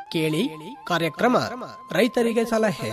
ಕೇಳಿ ಕಾರ್ಯಕ್ರಮ ರೈತರಿಗೆ ಸಲಹೆ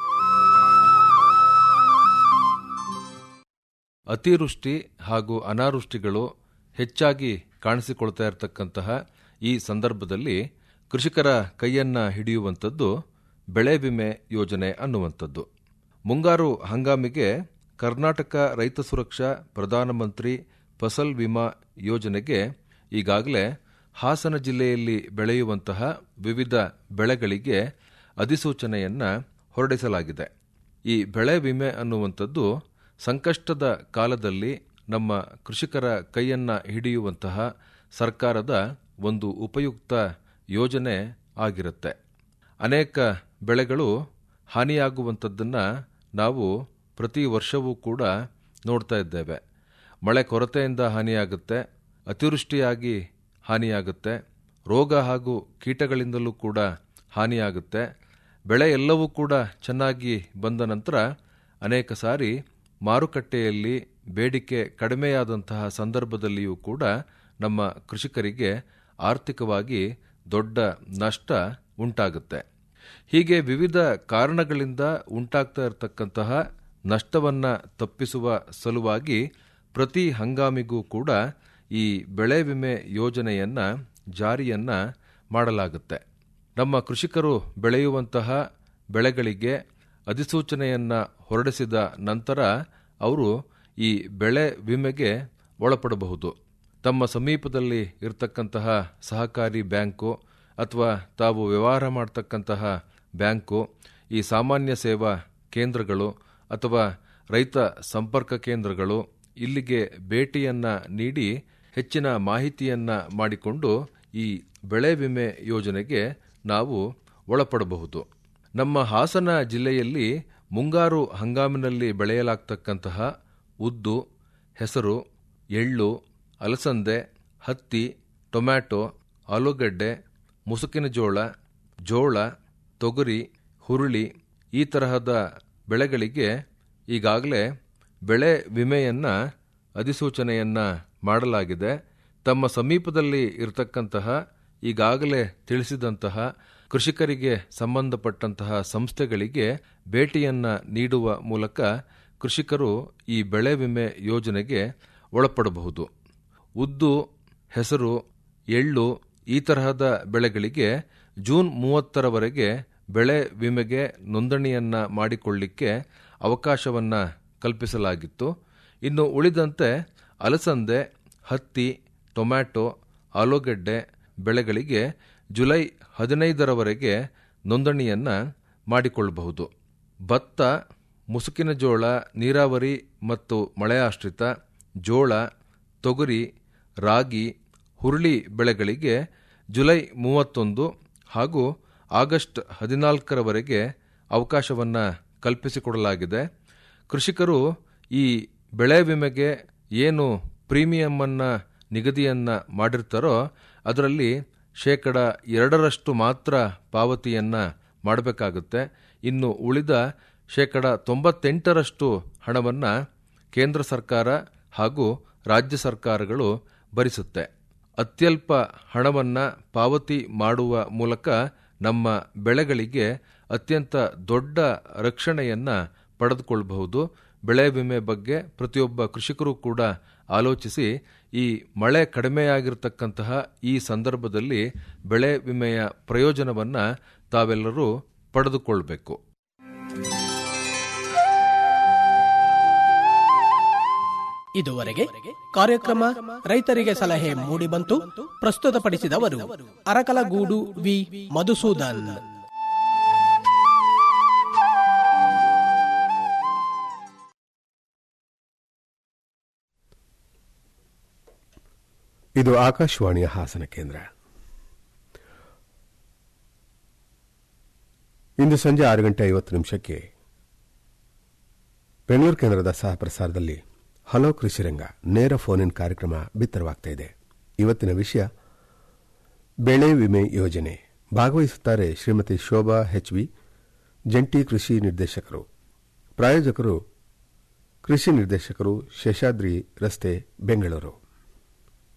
ಅತಿವೃಷ್ಟಿ ಹಾಗೂ ಅನಾವೃಷ್ಟಿಗಳು ಹೆಚ್ಚಾಗಿ ಕಾಣಿಸಿಕೊಳ್ತಾ ಇರತಕ್ಕಂತಹ ಈ ಸಂದರ್ಭದಲ್ಲಿ ಕೃಷಿಕರ ಕೈಯನ್ನ ಹಿಡಿಯುವಂಥದ್ದು ಬೆಳೆ ವಿಮೆ ಯೋಜನೆ ಅನ್ನುವಂಥದ್ದು ಮುಂಗಾರು ಹಂಗಾಮಿಗೆ ಕರ್ನಾಟಕ ರೈತ ಸುರಕ್ಷಾ ಪ್ರಧಾನಮಂತ್ರಿ ಫಸಲ್ ವಿಮಾ ಯೋಜನೆಗೆ ಈಗಾಗಲೇ ಹಾಸನ ಜಿಲ್ಲೆಯಲ್ಲಿ ಬೆಳೆಯುವಂತಹ ವಿವಿಧ ಬೆಳೆಗಳಿಗೆ ಅಧಿಸೂಚನೆಯನ್ನ ಹೊರಡಿಸಲಾಗಿದೆ ಈ ಬೆಳೆ ವಿಮೆ ಅನ್ನುವಂಥದ್ದು ಸಂಕಷ್ಟದ ಕಾಲದಲ್ಲಿ ನಮ್ಮ ಕೃಷಿಕರ ಕೈಯನ್ನ ಹಿಡಿಯುವಂತಹ ಸರ್ಕಾರದ ಒಂದು ಉಪಯುಕ್ತ ಯೋಜನೆ ಆಗಿರುತ್ತೆ ಅನೇಕ ಬೆಳೆಗಳು ಹಾನಿಯಾಗುವಂಥದ್ದನ್ನು ನಾವು ಪ್ರತಿ ವರ್ಷವೂ ಕೂಡ ನೋಡ್ತಾ ಇದ್ದೇವೆ ಮಳೆ ಕೊರತೆಯಿಂದ ಹಾನಿಯಾಗುತ್ತೆ ಅತಿವೃಷ್ಟಿಯಾಗಿ ಹಾನಿಯಾಗುತ್ತೆ ರೋಗ ಹಾಗೂ ಕೀಟಗಳಿಂದಲೂ ಕೂಡ ಹಾನಿಯಾಗುತ್ತೆ ಬೆಳೆ ಎಲ್ಲವೂ ಕೂಡ ಚೆನ್ನಾಗಿ ಬಂದ ನಂತರ ಅನೇಕ ಸಾರಿ ಮಾರುಕಟ್ಟೆಯಲ್ಲಿ ಬೇಡಿಕೆ ಕಡಿಮೆಯಾದಂತಹ ಸಂದರ್ಭದಲ್ಲಿಯೂ ಕೂಡ ನಮ್ಮ ಕೃಷಿಕರಿಗೆ ಆರ್ಥಿಕವಾಗಿ ದೊಡ್ಡ ನಷ್ಟ ಉಂಟಾಗುತ್ತೆ ಹೀಗೆ ವಿವಿಧ ಕಾರಣಗಳಿಂದ ಉಂಟಾಗ್ತಾ ಇರತಕ್ಕಂತಹ ನಷ್ಟವನ್ನ ತಪ್ಪಿಸುವ ಸಲುವಾಗಿ ಪ್ರತಿ ಹಂಗಾಮಿಗೂ ಕೂಡ ಈ ಬೆಳೆ ವಿಮೆ ಯೋಜನೆಯನ್ನ ಜಾರಿಯನ್ನ ಮಾಡಲಾಗುತ್ತೆ ನಮ್ಮ ಕೃಷಿಕರು ಬೆಳೆಯುವಂತಹ ಬೆಳೆಗಳಿಗೆ ಅಧಿಸೂಚನೆಯನ್ನ ಹೊರಡಿಸಿದ ನಂತರ ಅವರು ಈ ಬೆಳೆ ವಿಮೆಗೆ ಒಳಪಡಬಹುದು ತಮ್ಮ ಸಮೀಪದಲ್ಲಿ ಇರತಕ್ಕಂತಹ ಸಹಕಾರಿ ಬ್ಯಾಂಕು ಅಥವಾ ತಾವು ವ್ಯವಹಾರ ಮಾಡತಕ್ಕಂತಹ ಬ್ಯಾಂಕು ಈ ಸಾಮಾನ್ಯ ಸೇವಾ ಕೇಂದ್ರಗಳು ಅಥವಾ ರೈತ ಸಂಪರ್ಕ ಕೇಂದ್ರಗಳು ಇಲ್ಲಿಗೆ ಭೇಟಿಯನ್ನ ನೀಡಿ ಹೆಚ್ಚಿನ ಮಾಹಿತಿಯನ್ನ ಮಾಡಿಕೊಂಡು ಈ ಬೆಳೆ ವಿಮೆ ಯೋಜನೆಗೆ ನಾವು ಒಳಪಡಬಹುದು ನಮ್ಮ ಹಾಸನ ಜಿಲ್ಲೆಯಲ್ಲಿ ಮುಂಗಾರು ಹಂಗಾಮಿನಲ್ಲಿ ಬೆಳೆಯಲಾಗ್ತಕ್ಕಂತಹ ಉದ್ದು ಹೆಸರು ಎಳ್ಳು ಅಲಸಂದೆ ಹತ್ತಿ ಟೊಮ್ಯಾಟೊ ಆಲೂಗಡ್ಡೆ ಮುಸುಕಿನ ಜೋಳ ಜೋಳ ತೊಗರಿ ಹುರುಳಿ ಈ ತರಹದ ಬೆಳೆಗಳಿಗೆ ಈಗಾಗಲೇ ಬೆಳೆ ವಿಮೆಯನ್ನ ಅಧಿಸೂಚನೆಯನ್ನ ಮಾಡಲಾಗಿದೆ ತಮ್ಮ ಸಮೀಪದಲ್ಲಿ ಇರತಕ್ಕಂತಹ ಈಗಾಗಲೇ ತಿಳಿಸಿದಂತಹ ಕೃಷಿಕರಿಗೆ ಸಂಬಂಧಪಟ್ಟಂತಹ ಸಂಸ್ಥೆಗಳಿಗೆ ಭೇಟಿಯನ್ನ ನೀಡುವ ಮೂಲಕ ಕೃಷಿಕರು ಈ ಬೆಳೆ ವಿಮೆ ಯೋಜನೆಗೆ ಒಳಪಡಬಹುದು ಉದ್ದು ಹೆಸರು ಎಳ್ಳು ಈ ತರಹದ ಬೆಳೆಗಳಿಗೆ ಜೂನ್ ಮೂವತ್ತರವರೆಗೆ ಬೆಳೆ ವಿಮೆಗೆ ನೋಂದಣಿಯನ್ನ ಮಾಡಿಕೊಳ್ಳಿಕ್ಕೆ ಅವಕಾಶವನ್ನ ಕಲ್ಪಿಸಲಾಗಿತ್ತು ಇನ್ನು ಉಳಿದಂತೆ ಅಲಸಂದೆ ಹತ್ತಿ ಟೊಮ್ಯಾಟೊ ಆಲೂಗಡ್ಡೆ ಬೆಳೆಗಳಿಗೆ ಜುಲೈ ಹದಿನೈದರವರೆಗೆ ನೋಂದಣಿಯನ್ನ ಮಾಡಿಕೊಳ್ಳಬಹುದು ಭತ್ತ ಮುಸುಕಿನ ಜೋಳ ನೀರಾವರಿ ಮತ್ತು ಮಳೆಯಾಶ್ರಿತ ಜೋಳ ತೊಗರಿ ರಾಗಿ ಹುರುಳಿ ಬೆಳೆಗಳಿಗೆ ಜುಲೈ ಮೂವತ್ತೊಂದು ಹಾಗೂ ಆಗಸ್ಟ್ ಹದಿನಾಲ್ಕರವರೆಗೆ ಅವಕಾಶವನ್ನು ಕಲ್ಪಿಸಿಕೊಡಲಾಗಿದೆ ಕೃಷಿಕರು ಈ ಬೆಳೆ ವಿಮೆಗೆ ಏನು ಪ್ರೀಮಿಯಮ್ಮನ್ನು ನಿಗದಿಯನ್ನ ಮಾಡಿರ್ತಾರೋ ಅದರಲ್ಲಿ ಶೇಕಡ ಎರಡರಷ್ಟು ಮಾತ್ರ ಪಾವತಿಯನ್ನ ಮಾಡಬೇಕಾಗುತ್ತೆ ಇನ್ನು ಉಳಿದ ಶೇಕಡ ತೊಂಬತ್ತೆಂಟರಷ್ಟು ಹಣವನ್ನು ಕೇಂದ್ರ ಸರ್ಕಾರ ಹಾಗೂ ರಾಜ್ಯ ಸರ್ಕಾರಗಳು ಭರಿಸುತ್ತೆ ಅತ್ಯಲ್ಪ ಹಣವನ್ನ ಪಾವತಿ ಮಾಡುವ ಮೂಲಕ ನಮ್ಮ ಬೆಳೆಗಳಿಗೆ ಅತ್ಯಂತ ದೊಡ್ಡ ರಕ್ಷಣೆಯನ್ನ ಪಡೆದುಕೊಳ್ಳಬಹುದು ಬೆಳೆ ವಿಮೆ ಬಗ್ಗೆ ಪ್ರತಿಯೊಬ್ಬ ಕೃಷಿಕರು ಕೂಡ ಆಲೋಚಿಸಿ ಈ ಮಳೆ ಕಡಿಮೆಯಾಗಿರ್ತಕ್ಕಂತಹ ಈ ಸಂದರ್ಭದಲ್ಲಿ ಬೆಳೆ ವಿಮೆಯ ಪ್ರಯೋಜನವನ್ನ ತಾವೆಲ್ಲರೂ ಪಡೆದುಕೊಳ್ಬೇಕು ಇದುವರೆಗೆ ಕಾರ್ಯಕ್ರಮ ರೈತರಿಗೆ ಸಲಹೆ ಮೂಡಿಬಂತು ಪ್ರಸ್ತುತಪಡಿಸಿದವರು ಅರಕಲಗೂಡು ವಿ ಮಧುಸೂದನ್ ಇದು ಆಕಾಶವಾಣಿಯ ಹಾಸನ ಕೇಂದ್ರ ಇಂದು ಸಂಜೆ ಆರು ಗಂಟೆ ಐವತ್ತು ನಿಮಿಷಕ್ಕೆ ಬೆಂಗಳೂರು ಕೇಂದ್ರದ ಸಹ ಪ್ರಸಾರದಲ್ಲಿ ಹಲೋ ಕೃಷಿರಂಗ ನೇರ ಫೋನ್ ಇನ್ ಕಾರ್ಯಕ್ರಮ ಬಿತ್ತರವಾಗ್ತಾ ಇದೆ ಇವತ್ತಿನ ವಿಷಯ ಬೆಳೆ ವಿಮೆ ಯೋಜನೆ ಭಾಗವಹಿಸುತ್ತಾರೆ ಶ್ರೀಮತಿ ಶೋಭಾ ಹೆಚ್ವಿ ಜಂಟಿ ಕೃಷಿ ನಿರ್ದೇಶಕರು ಪ್ರಾಯೋಜಕರು ಕೃಷಿ ನಿರ್ದೇಶಕರು ಶೇಷಾದ್ರಿ ರಸ್ತೆ ಬೆಂಗಳೂರು